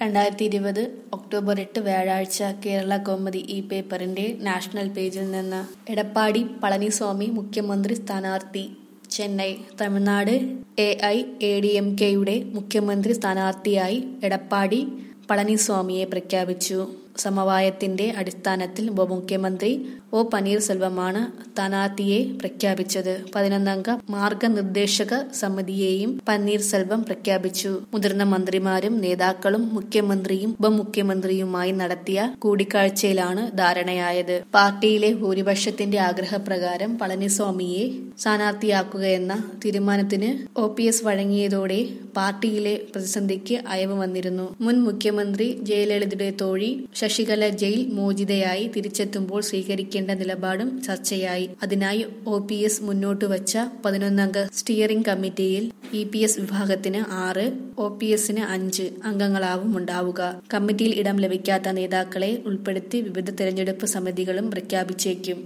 രണ്ടായിരത്തി ഇരുപത് ഒക്ടോബർ എട്ട് വ്യാഴാഴ്ച കേരള കൗമുദി ഈ പേപ്പറിന്റെ നാഷണൽ പേജിൽ നിന്ന് എടപ്പാടി പളനിസ്വാമി മുഖ്യമന്ത്രി സ്ഥാനാർത്ഥി Chennai Tamil Nadu A I A D M കെയുടെ മുഖ്യമന്ത്രി സ്ഥാനാർത്ഥിയായി എടപ്പാടി പളനിസ്വാമിയെ പ്രഖ്യാപിച്ചു സമവായത്തിന്റെ അടിസ്ഥാനത്തിൽ ഉപമുഖ്യമന്ത്രി ഒ പനീർസെൽവമാണ് സ്ഥാനാർത്ഥിയെ പ്രഖ്യാപിച്ചത് പതിനൊന്നംഗ മാർഗനിർദ്ദേശക സമിതിയെയും പന്നീർസെൽവം പ്രഖ്യാപിച്ചു മുതിർന്ന മന്ത്രിമാരും നേതാക്കളും മുഖ്യമന്ത്രിയും ഉപമുഖ്യമന്ത്രിയുമായി നടത്തിയ കൂടിക്കാഴ്ചയിലാണ് ധാരണയായത് പാർട്ടിയിലെ ഭൂരിപക്ഷത്തിന്റെ ആഗ്രഹപ്രകാരം പളനിസ്വാമിയെ സ്ഥാനാർത്ഥിയാക്കുകയെന്ന തീരുമാനത്തിന് ഒ പി എസ് വഴങ്ങിയതോടെ പാർട്ടിയിലെ പ്രതിസന്ധിക്ക് അയവ് വന്നിരുന്നു മുൻ മുഖ്യമന്ത്രി ജയലളിതയുടെ തോഴി ശശികല ജയിൽ മോചിതയായി തിരിച്ചെത്തുമ്പോൾ സ്വീകരിക്കേണ്ട നിലപാടും ചർച്ചയായി അതിനായി ഒ പി എസ് മുന്നോട്ട് വച്ച പതിനൊന്നംഗ സ്റ്റിയറിംഗ് കമ്മിറ്റിയിൽ ഇ പി എസ് വിഭാഗത്തിന് ആറ് ഒ പി എസിന് അഞ്ച് അംഗങ്ങളാവും ഉണ്ടാവുക കമ്മിറ്റിയിൽ ഇടം ലഭിക്കാത്ത നേതാക്കളെ ഉൾപ്പെടുത്തി വിവിധ തെരഞ്ഞെടുപ്പ് സമിതികളും പ്രഖ്യാപിച്ചേക്കും